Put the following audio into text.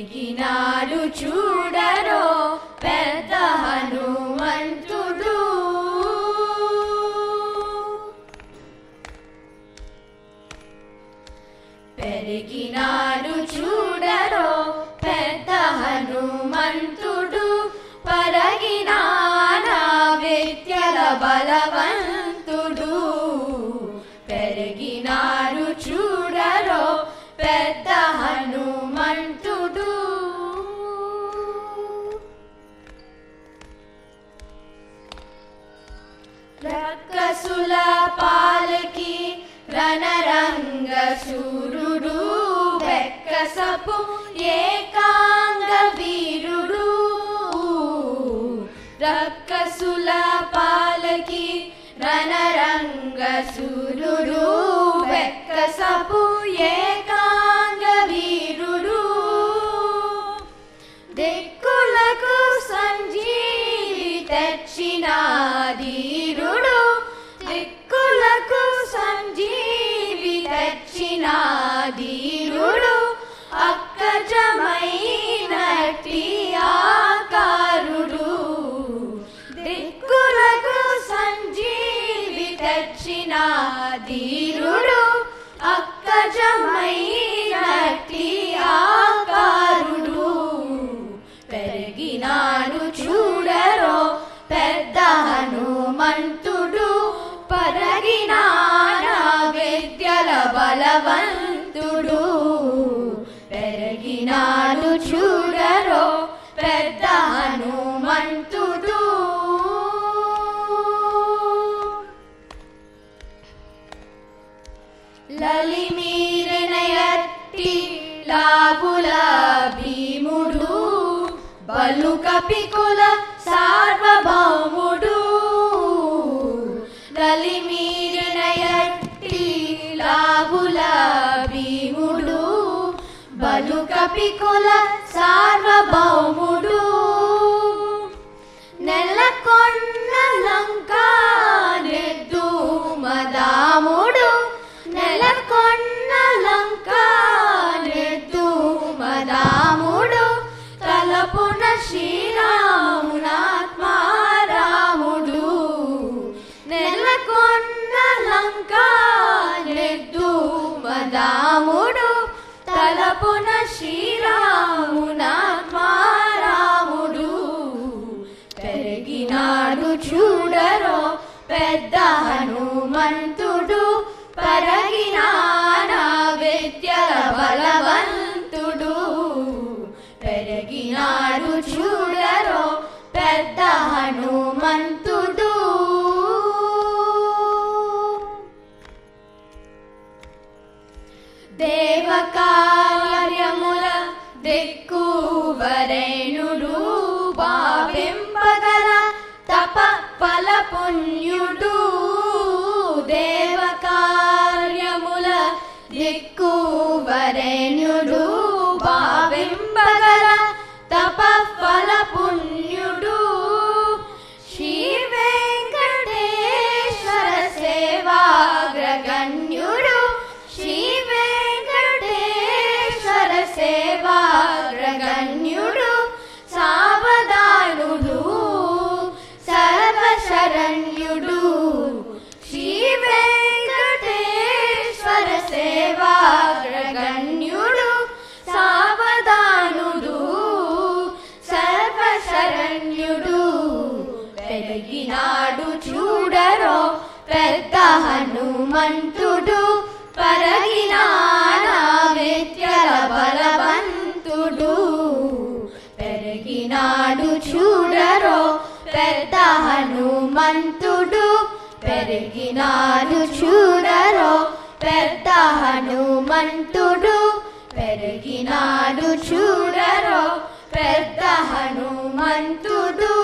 పెరిగినాడు చూడరో పెద్ద హనుమంతుడు పెరిగినాడు చూడరో పెద్ద హనుమంతుడు పరగినానా విద్యల బలవంతుడు పెరిగినాడు చూడరో పెద్ద హనుమంతుడు రక్కసుల పాలకి రణరంగ సూరుడు వెక్కసపు ఏకాంగ వీరుడు రక్కసుల పాలకి రణరంగ సూరుడు వెక్కసపు ఏకాంగ వీరుడు దిక్కులకు సంజీవి తెచ్చిన ధీరుడు దిక్కులకు సంజీవి తెచ్చిన ధీరుడు అక్కజమైనటి ఆకారుడు దిక్కులకు సంజీవి తెచ్చిన ధీరుడు అక్కజమైనటి ఆకారుడు పెరిగినాడు చూడరో పెద్ద హనుమంతుడు పరగినాడ విద్యల బలవంతుడు పెరిగినాడు చూడరో పెద్ద హనుమంతుడు లలిమీరనయట్టి లాభుల భీముడు బలు కపికుల సార్వభౌముడు లలిమీరనయట్టి లాభుల భీముడు బలు కపికుల సార్వభౌముడు నెలకొన్న లంకా నెద్దు మదాముడు నెలకొన్న లంకా నెద్దు మదాముడు తలపున శ్రీరామునాత్మారాముడు నెలకొన్న లంకా నెద్దు మదాముడు తలపున శ్రీరామునాత్మారాముడు పెరిగినాడు చూడరో పెద్ద హనుమంతుడు పరగినాన విద్యల బలవంతుడు పెరిగినాడు చూడరో పెద్ద హనుమంతుడు దేవకార్యముల దిక్కు వరేణుడు భావింపగల తప ఫల పుణ్యుడు దేవకార్యముల దిక్కు వరేణ్యుడు భావింపగల తప ఫల పుణ్యుడు శ్రీ వెంకటేశ్వర సేవాగ్రగణ్యుడు శ్రీ వెంకటేశ్వర సేవాగ్రగణ్యుడు సావధానుడు సర్వశరణ్యుడు శ్రీ వెంకటేశ్వర సేవాగ్రగణ్యుడు సావధానుడు సర్వశరణ్యుడు పెరిగినాడు చూడరో పెద్ద హనుమంతుడు పరగినాడ విద్యల బలవంతుడు పెరిగినాడు చూడరో పెద్ద హనుమంతుడు పెరిగినాడు చూడరో పెద్ద హనుమంతుడు పెరిగినాడు చూడరో పెద్ద హనుమంతుడు